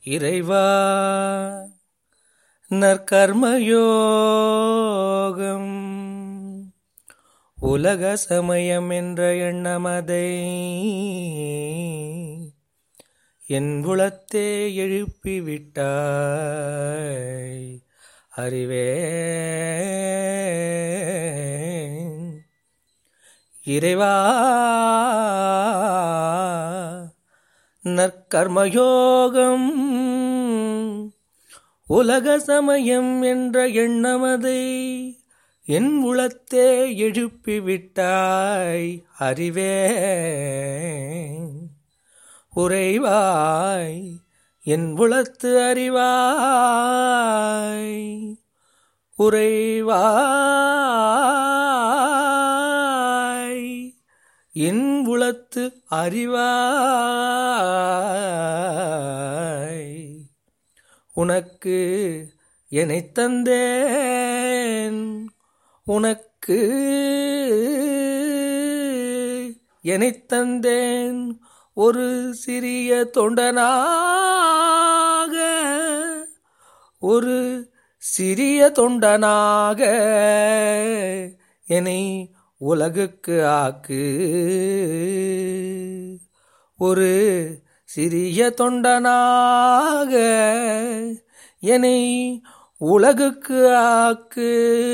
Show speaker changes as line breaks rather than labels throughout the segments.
இறைவா நற்கர்மயோகம் உலக சமயம் என்ற எண்ணமதை என் உளத்தே எழுப்பி விட்டாய் அறிவே இறைவா நற்கர்மயோகம் உலக சமயம் என்ற எண்ணமதை என் உளத்தே எழுப்பி விட்டாய் அறிவே உறைவாய் என் உளத்து அறிவாய் உறைவாய் என் உளத்து அறிவாய் உனக்கு என்னை தந்தேன் உனக்கு என்னை தந்தேன் ஒரு சிறிய தொண்டனாக ஒரு சிறிய தொண்டனாக என்னை உலகுக்கு ஆக்கு ஒரு சிறிய தொண்டனாக என்னை உலகுக்கு ஆக்கு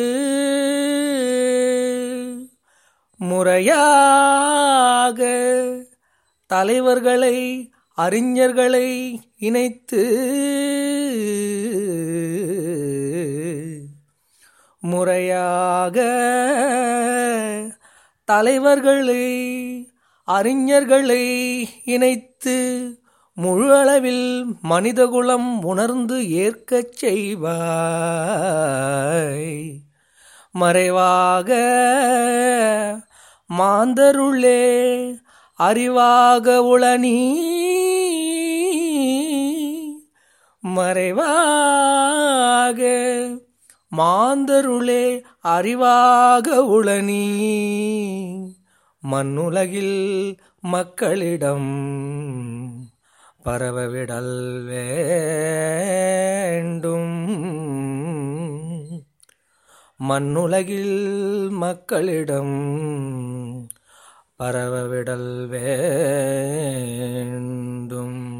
முறையாக தலைவர்களை அறிஞர்களை இணைத்து முறையாக தலைவர்களை அறிஞர்களை இணைத்து முழு அளவில் மனிதகுலம் உணர்ந்து ஏற்கச் செய்வாய் மறைவாக மாந்தருளே அறிவாக உளனீ மறைவாக மாந்தருளே அறிவாக உளனீ மண்ணுலகில் மக்களிடம் பரவவிடல் வேண்டும் மண்ணுலகில் மக்களிடம் பரவவிடல் வேண்டும்